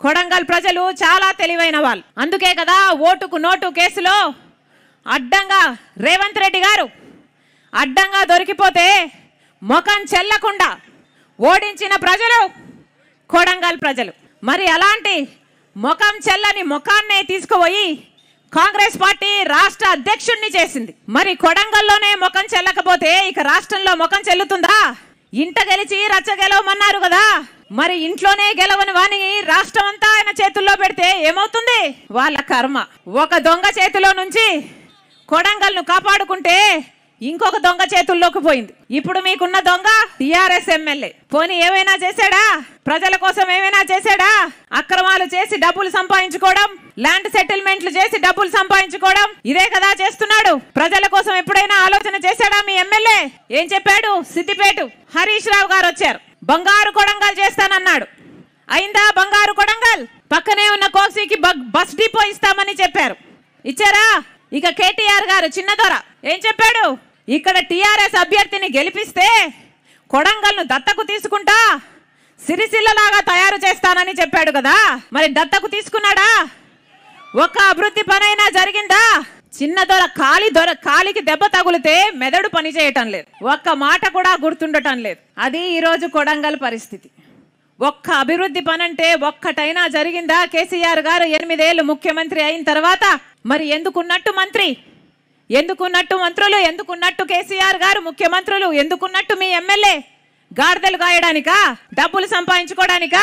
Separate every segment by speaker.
Speaker 1: కొడంగల్ ప్రజలు చాలా తెలివైన వాళ్ళు అందుకే కదా ఓటుకు నోటు కేసులో అడ్డంగా రేవంత్ రెడ్డి గారు అడ్డంగా దొరికిపోతే ముఖం చెల్లకుండా ఓడించిన ప్రజలు కొడంగల్ ప్రజలు మరి అలాంటి ముఖం చెల్లని ముఖాన్నే తీసుకుపోయి కాంగ్రెస్ పార్టీ రాష్ట్ర అధ్యక్షుణ్ణి చేసింది మరి కొడంగల్లోనే ముఖం చెల్లకపోతే ఇక రాష్ట్రంలో ముఖం చెల్లుతుందా ఇంట గెలిచి రచ్చ గెలవమన్నారు కదా మరి ఇంట్లోనే గెలవని వాని రాష్ట్రం అంతా ఆయన చేతుల్లో పెడితే ఏమవుతుంది వాళ్ళ కర్మ ఒక దొంగ చేతిలో నుంచి కొడంగల్ను కాపాడుకుంటే ఇంకొక దొంగ చేతుల్లోకి పోయింది ఇప్పుడు మీకున్న దొంగ టిఆర్ఎస్ ఎమ్మెల్యే పోనీ ఏమైనా చేశాడా ప్రజల కోసం ఏమైనా చేశాడా అక్రమాలు చేసి డబ్బులు సంపాదించుకోవడం ల్యాండ్ సెటిల్మెంట్లు చేసి డబ్బులు సంపాదించుకోవడం ఇదే కదా చేస్తున్నాడు ప్రజల కోసం ఎప్పుడైనా ఆలోచన చేశాడా మీ ఎమ్మెల్యే ఏం చెప్పాడు సిద్దిపేట హరీష్ రావు గారు వచ్చారు బంగారు కొడంగల్ చేస్తానన్నాడు అయిందా బంగారు కొడంగల్ పక్కనే ఉన్న కోసీకి బ- బస్ డిపో ఇస్తామని చెప్పారు ఇచ్చారా ఇక కేటీఆర్ గారు చిన్నదొర ఏం చెప్పాడు ఇక్కడ టిఆర్ఎస్ అభ్యర్థిని గెలిపిస్తే కొడంగల్ను దత్తకు తీసుకుంటా సిరిసిల్లలాగా తయారు చేస్తానని చెప్పాడు కదా మరి దత్తకు తీసుకున్నాడా ఒక్క అభివృద్ధి పనైనా జరిగిందా చిన్న దొర కాలి దొర కాలికి దెబ్బ తగులితే మెదడు పని చేయటం లేదు ఒక్క మాట కూడా గుర్తుండటం లేదు అది ఈరోజు కొడంగల్ పరిస్థితి ఒక్క అభివృద్ధి పనంటే ఒక్కటైనా జరిగిందా కేసీఆర్ గారు ఎనిమిదేళ్లు ముఖ్యమంత్రి అయిన తర్వాత మరి ఎందుకున్నట్టు మంత్రి ఎందుకున్నట్టు మంత్రులు ఎందుకున్నట్టు కేసీఆర్ గారు ముఖ్యమంత్రులు ఎందుకున్నట్టు మీ ఎమ్మెల్యే గాడిదలు గాయడానికా డబ్బులు సంపాదించుకోవడానికా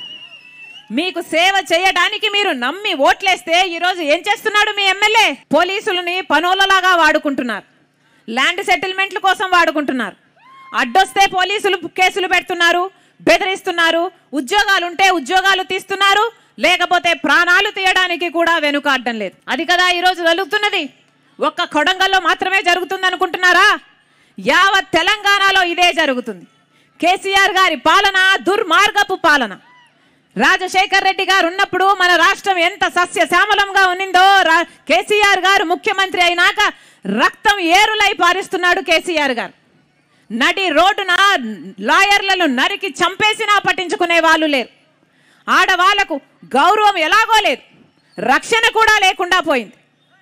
Speaker 1: మీకు సేవ చేయడానికి మీరు నమ్మి ఓట్లేస్తే ఈరోజు ఏం చేస్తున్నాడు మీ ఎమ్మెల్యే పోలీసులని పనోళ్ళలాగా వాడుకుంటున్నారు ల్యాండ్ సెటిల్మెంట్ల కోసం వాడుకుంటున్నారు అడ్డొస్తే పోలీసులు కేసులు పెడుతున్నారు బెదిరిస్తున్నారు ఉద్యోగాలు ఉంటే ఉద్యోగాలు తీస్తున్నారు లేకపోతే ప్రాణాలు తీయడానికి కూడా వెనుకాడడం లేదు అది కదా ఈరోజు జరుగుతున్నది ఒక్క కొడంగల్లో మాత్రమే జరుగుతుంది అనుకుంటున్నారా యావత్ తెలంగాణలో ఇదే జరుగుతుంది కేసీఆర్ గారి పాలన దుర్మార్గపు పాలన రాజశేఖర్ రెడ్డి గారు ఉన్నప్పుడు మన రాష్ట్రం ఎంత సస్యశ్యామలంగా ఉన్నిందో రా- కేసీఆర్ గారు ముఖ్యమంత్రి అయినాక రక్తం ఏరులై పారిస్తున్నాడు కేసీఆర్ గారు నడి రోడ్డున లాయర్లను నరికి చంపేసినా పట్టించుకునే వాళ్ళు లేరు ఆడవాళ్లకు గౌరవం ఎలాగో లేదు రక్షణ కూడా లేకుండా పోయింది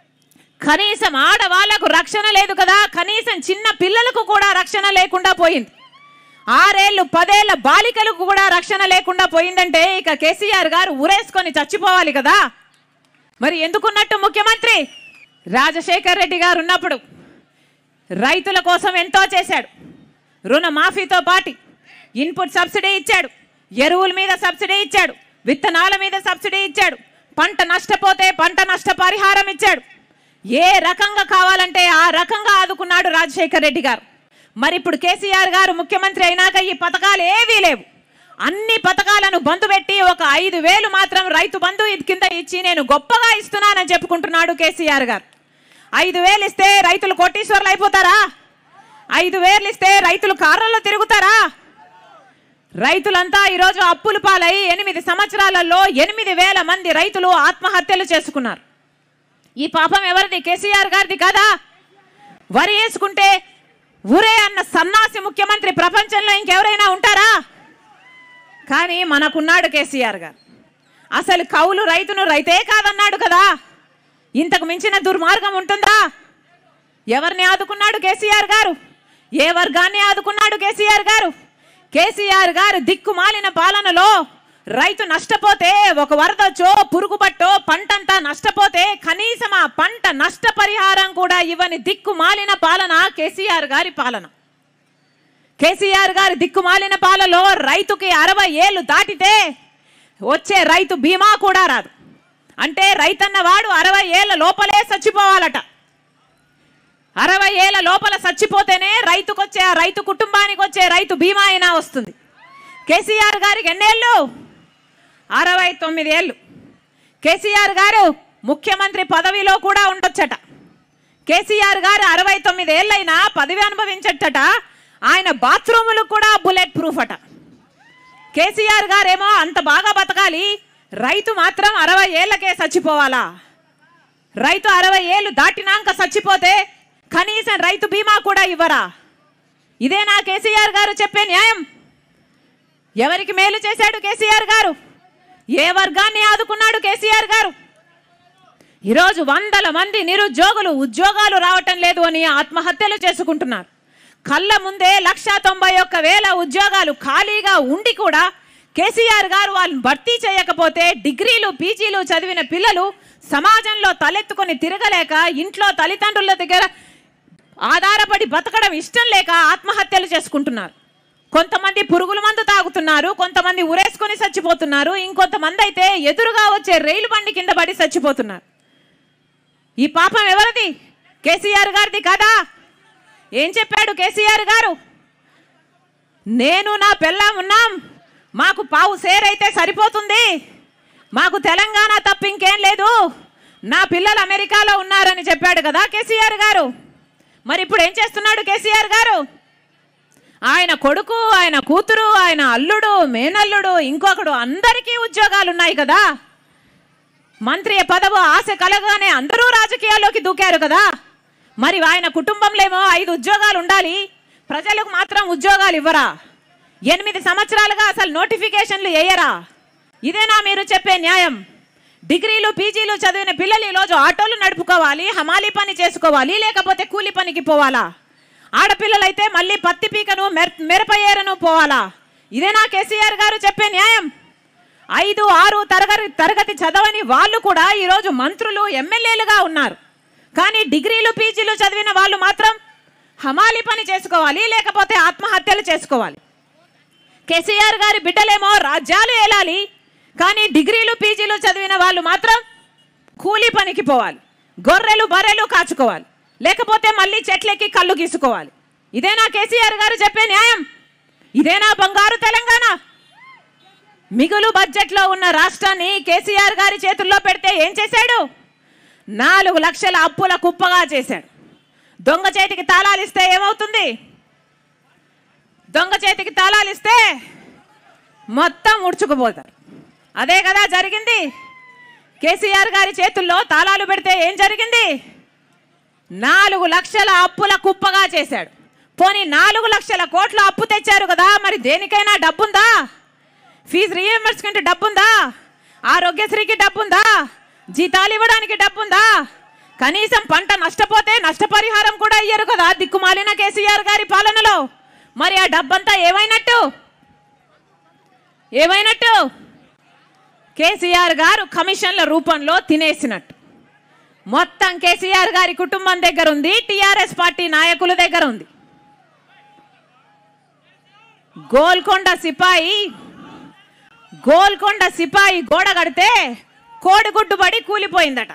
Speaker 1: కనీసం ఆడవాళ్లకు రక్షణ లేదు కదా కనీసం చిన్న పిల్లలకు కూడా రక్షణ లేకుండా పోయింది ఆరేళ్లు పదేళ్ల బాలికలకు కూడా రక్షణ లేకుండా పోయిందంటే ఇక కేసీఆర్ గారు ఉరేసుకొని చచ్చిపోవాలి కదా మరి ఎందుకున్నట్టు ముఖ్యమంత్రి రాజశేఖర్ రెడ్డి గారు ఉన్నప్పుడు రైతుల కోసం ఎంతో చేశాడు రుణమాఫీతో పాటి ఇన్పుట్ సబ్సిడీ ఇచ్చాడు ఎరువుల మీద సబ్సిడీ ఇచ్చాడు విత్తనాల మీద సబ్సిడీ ఇచ్చాడు పంట నష్టపోతే పంట నష్ట పరిహారం ఇచ్చాడు ఏ రకంగా కావాలంటే ఆ రకంగా ఆదుకున్నాడు రాజశేఖర్ రెడ్డి గారు మరి ఇప్పుడు కేసీఆర్ గారు ముఖ్యమంత్రి అయినాక ఈ పథకాలు ఏవీ లేవు అన్ని పథకాలను బంధు పెట్టి ఒక ఐదు వేలు మాత్రం రైతు బంధు ఇది కింద ఇచ్చి నేను గొప్పగా ఇస్తున్నానని చెప్పుకుంటున్నాడు కేసీఆర్ గారు ఐదు వేలు ఇస్తే రైతులు కోటీశ్వర్లు అయిపోతారా ఐదు వేలు ఇస్తే రైతులు కార్లలో తిరుగుతారా రైతులంతా ఈరోజు అప్పుల పాలై ఎనిమిది సంవత్సరాలలో ఎనిమిది వేల మంది రైతులు ఆత్మహత్యలు చేసుకున్నారు ఈ పాపం ఎవరిది కేసీఆర్ గారిది కాదా వరి వేసుకుంటే ఊరే అన్న సన్నాసి ముఖ్యమంత్రి ప్రపంచంలో ఇంకెవరైనా ఉంటారా కానీ మనకున్నాడు కేసీఆర్ గారు అసలు కౌలు రైతును రైతే కాదన్నాడు కదా ఇంతకు మించిన దుర్మార్గం ఉంటుందా ఎవరిని ఆదుకున్నాడు కేసీఆర్ గారు ఏ వర్గాన్ని ఆదుకున్నాడు కేసీఆర్ గారు కేసీఆర్ గారు దిక్కుమాలిన పాలనలో రైతు నష్టపోతే ఒక వరదొచ్చో పురుగుబట్టో పంటంతా నష్టపోతే కనీసం ఆ పంట నష్టపరిహారం కూడా ఇవ్వని దిక్కుమాలిన పాలన కేసీఆర్ గారి పాలన కేసీఆర్ గారి దిక్కుమాలిన పాలలో రైతుకి అరవై ఏళ్ళు దాటితే వచ్చే రైతు బీమా కూడా రాదు అంటే రైతన్న వాడు అరవై ఏళ్ళ లోపలే చచ్చిపోవాలట అరవై ఏళ్ళ లోపల చచ్చిపోతేనే రైతుకొచ్చే ఆ రైతు కుటుంబానికి వచ్చే రైతు బీమా అయినా వస్తుంది కేసీఆర్ గారికి ఎన్నేళ్ళు అరవై తొమ్మిది ఏళ్ళు కేసీఆర్ గారు ముఖ్యమంత్రి పదవిలో కూడా ఉండొచ్చట కేసీఆర్ గారు అరవై తొమ్మిది ఏళ్ళైనా పదవి అనుభవించటట ఆయన బాత్రూములు కూడా బుల్లెట్ ప్రూఫ్ అట కేసీఆర్ గారేమో అంత బాగా బతకాలి రైతు మాత్రం అరవై ఏళ్ళకే చచ్చిపోవాలా రైతు అరవై ఏళ్ళు దాటినాక చచ్చిపోతే కనీసం రైతు బీమా కూడా ఇవ్వరా ఇదేనా కేసీఆర్ గారు చెప్పే న్యాయం ఎవరికి మేలు చేశాడు కేసీఆర్ గారు ఏ వర్గాన్ని ఆదుకున్నాడు కేసీఆర్ గారు ఈరోజు వందల మంది నిరుద్యోగులు ఉద్యోగాలు రావటం లేదు అని ఆత్మహత్యలు చేసుకుంటున్నారు కళ్ళ ముందే లక్ష తొంభై ఒక్క వేల ఉద్యోగాలు ఖాళీగా ఉండి కూడా కేసీఆర్ గారు వాళ్ళని భర్తీ చేయకపోతే డిగ్రీలు పీజీలు చదివిన పిల్లలు సమాజంలో తలెత్తుకొని తిరగలేక ఇంట్లో తల్లిదండ్రుల దగ్గర ఆధారపడి బతకడం ఇష్టం లేక ఆత్మహత్యలు చేసుకుంటున్నారు కొంతమంది పురుగుల మందు తాగుతున్నారు కొంతమంది ఉరేసుకొని చచ్చిపోతున్నారు ఇంకొంతమంది అయితే ఎదురుగా వచ్చే రైలు బండి కింద పడి చచ్చిపోతున్నారు ఈ పాపం ఎవరిది కేసీఆర్ గారిది కదా ఏం చెప్పాడు కేసీఆర్ గారు నేను నా పెళ్ళాం ఉన్నాం మాకు పావు సేరైతే సరిపోతుంది మాకు తెలంగాణ తప్ప ఇంకేం లేదు నా పిల్లలు అమెరికాలో ఉన్నారని చెప్పాడు కదా కేసీఆర్ గారు మరి ఇప్పుడు ఏం చేస్తున్నాడు కేసీఆర్ గారు ఆయన కొడుకు ఆయన కూతురు ఆయన అల్లుడు మేనల్లుడు ఇంకొకడు అందరికీ ఉద్యోగాలు ఉన్నాయి కదా మంత్రి పదవు ఆశ కలగానే అందరూ రాజకీయాల్లోకి దూకారు కదా మరి ఆయన కుటుంబంలో ఏమో ఐదు ఉద్యోగాలు ఉండాలి ప్రజలకు మాత్రం ఉద్యోగాలు ఇవ్వరా ఎనిమిది సంవత్సరాలుగా అసలు నోటిఫికేషన్లు వేయరా ఇదేనా మీరు చెప్పే న్యాయం డిగ్రీలు పీజీలు చదివిన పిల్లలు ఈరోజు ఆటోలు నడుపుకోవాలి హమాలీ పని చేసుకోవాలి లేకపోతే కూలి పనికి పోవాలా ఆడపిల్లలైతే మళ్ళీ పత్తి పీకను మెర్ మిరపయ్యేరను పోవాలా ఇదేనా కేసీఆర్ గారు చెప్పే న్యాయం ఐదు ఆరు తరగతి తరగతి చదవని వాళ్ళు కూడా ఈరోజు మంత్రులు ఎమ్మెల్యేలుగా ఉన్నారు కానీ డిగ్రీలు పీజీలు చదివిన వాళ్ళు మాత్రం హమాలి పని చేసుకోవాలి లేకపోతే ఆత్మహత్యలు చేసుకోవాలి కేసీఆర్ గారి బిడ్డలేమో రాజ్యాలు ఏలాలి కానీ డిగ్రీలు పీజీలు చదివిన వాళ్ళు మాత్రం కూలీ పనికి పోవాలి గొర్రెలు బర్రెలు కాచుకోవాలి లేకపోతే మళ్ళీ చెట్లెక్కి కళ్ళు గీసుకోవాలి ఇదేనా కేసీఆర్ గారు చెప్పే న్యాయం ఇదేనా బంగారు తెలంగాణ మిగులు బడ్జెట్లో ఉన్న రాష్ట్రాన్ని కేసీఆర్ గారి చేతుల్లో పెడితే ఏం చేశాడు నాలుగు లక్షల అప్పుల కుప్పగా చేశాడు దొంగ చేతికి తాళాలు ఇస్తే ఏమవుతుంది దొంగ చేతికి తాళాలు ఇస్తే మొత్తం ఉడ్చుకుపోతారు అదే కదా జరిగింది కేసీఆర్ గారి చేతుల్లో తాళాలు పెడితే ఏం జరిగింది నాలుగు లక్షల అప్పుల కుప్పగా చేశాడు పోనీ నాలుగు లక్షల కోట్ల అప్పు తెచ్చారు కదా మరి దేనికైనా డబ్బుందా ఫీజు రీఎంబర్స్మెంట్ డబ్బుందా ఆరోగ్యశ్రీకి డబ్బుందా జీతాలు ఇవ్వడానికి డబ్బుందా కనీసం పంట నష్టపోతే నష్టపరిహారం కూడా ఇయ్యరు కదా దిక్కుమాలిన కేసీఆర్ గారి పాలనలో మరి ఆ డబ్బంతా ఏమైనట్టు ఏమైనట్టు కేసీఆర్ గారు కమిషన్ల రూపంలో తినేసినట్టు మొత్తం కేసీఆర్ గారి కుటుంబం దగ్గర ఉంది టిఆర్ఎస్ పార్టీ నాయకుల దగ్గర ఉంది గోల్కొండ సిపాయి గోల్కొండ సిపాయి గోడ కడితే కోడిగుడ్డు పడి కూలిపోయిందట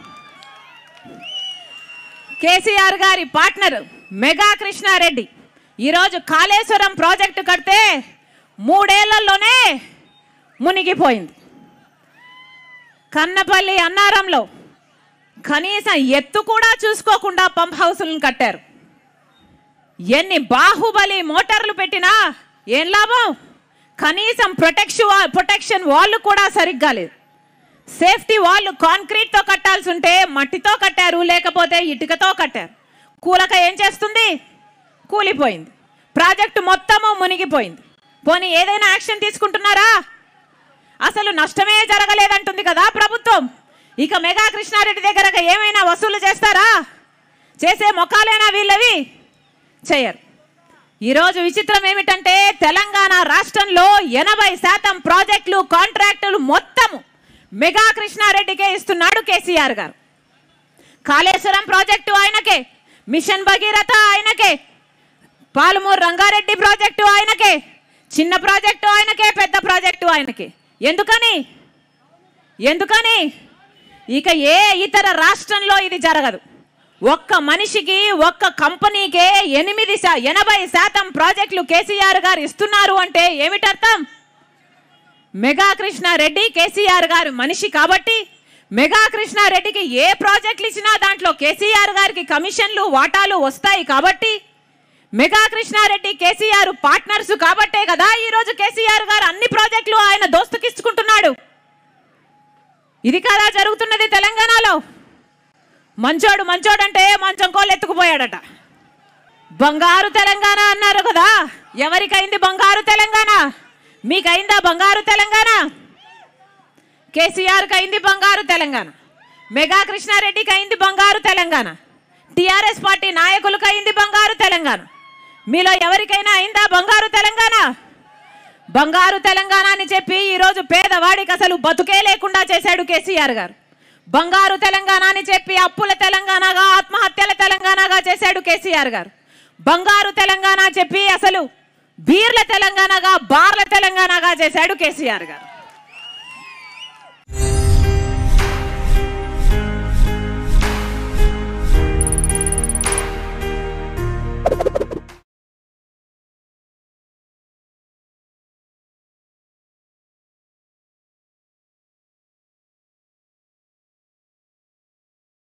Speaker 1: కేసీఆర్ గారి పార్ట్నర్ మెగా కృష్ణారెడ్డి ఈరోజు కాళేశ్వరం ప్రాజెక్టు కడితే మూడేళ్లలోనే మునిగిపోయింది కన్నపల్లి అన్నారంలో కనీసం ఎత్తు కూడా చూసుకోకుండా పంప్ హౌసులను కట్టారు ఎన్ని బాహుబలి మోటార్లు పెట్టినా ఏం లాభం కనీసం ప్రొటెక్షన్ ప్రొటెక్షన్ వాళ్ళు కూడా సరిగ్గా లేదు సేఫ్టీ వాళ్ళు కాంక్రీట్తో కట్టాల్సి ఉంటే మట్టితో కట్టారు లేకపోతే ఇటుకతో కట్టారు కూలక ఏం చేస్తుంది కూలిపోయింది ప్రాజెక్టు మొత్తము మునిగిపోయింది పోనీ ఏదైనా యాక్షన్ తీసుకుంటున్నారా అసలు నష్టమే జరగలేదంటుంది కదా ప్రభుత్వం ఇక మెగా కృష్ణారెడ్డి దగ్గర ఏమైనా వసూలు చేస్తారా చేసే మొఖాలేనా వీళ్ళవి చేయరు ఈరోజు విచిత్రం ఏమిటంటే తెలంగాణ రాష్ట్రంలో ఎనభై శాతం ప్రాజెక్టులు కాంట్రాక్టులు మొత్తము మెగా కృష్ణారెడ్డికే ఇస్తున్నాడు కేసీఆర్ గారు కాళేశ్వరం ప్రాజెక్టు ఆయనకే మిషన్ భగీరథ ఆయనకే పాలమూరు రంగారెడ్డి ప్రాజెక్టు ఆయనకే చిన్న ప్రాజెక్టు ఆయనకే పెద్ద ప్రాజెక్టు ఆయనకే ఎందుకని ఎందుకని ఇక ఏ ఇతర రాష్ట్రంలో ఇది జరగదు ఒక్క మనిషికి ఒక్క కంపెనీకే ఎనిమిది శా ఎనభై శాతం ప్రాజెక్టులు కేసీఆర్ గారు ఇస్తున్నారు అంటే ఏమిటర్థం మెగా కృష్ణారెడ్డి కేసీఆర్ గారు మనిషి కాబట్టి మెగా కృష్ణారెడ్డికి ఏ ప్రాజెక్టులు ఇచ్చినా దాంట్లో కేసీఆర్ గారికి కమిషన్లు వాటాలు వస్తాయి కాబట్టి మెగా కృష్ణారెడ్డి కేసీఆర్ పార్ట్నర్స్ కాబట్టే కదా ఈరోజు కేసీఆర్ గారు అన్ని ప్రాజెక్టులు ఆయన దోస్తుకిచ్చుకుంటున్నాడు ఇది కదా జరుగుతున్నది తెలంగాణలో మంచోడు మంచోడంటే మంచం కోళ్ళు ఎత్తుకుపోయాడట బంగారు తెలంగాణ అన్నారు కదా ఎవరికైంది బంగారు తెలంగాణ మీకైందా బంగారు తెలంగాణ కేసీఆర్కి అయింది బంగారు తెలంగాణ మెగా కృష్ణారెడ్డికి అయింది బంగారు తెలంగాణ టిఆర్ఎస్ పార్టీ నాయకులకు అయింది బంగారు తెలంగాణ మీలో ఎవరికైనా అయిందా బంగారు తెలంగాణ బంగారు తెలంగాణ అని చెప్పి ఈరోజు పేదవాడికి అసలు బతుకే లేకుండా చేశాడు కేసీఆర్ గారు బంగారు తెలంగాణ అని చెప్పి అప్పుల తెలంగాణగా ఆత్మహత్యల తెలంగాణగా చేశాడు కేసీఆర్ గారు బంగారు తెలంగాణ చెప్పి అసలు బీర్ల తెలంగాణగా బార్ల తెలంగాణగా చేశాడు కేసీఆర్ గారు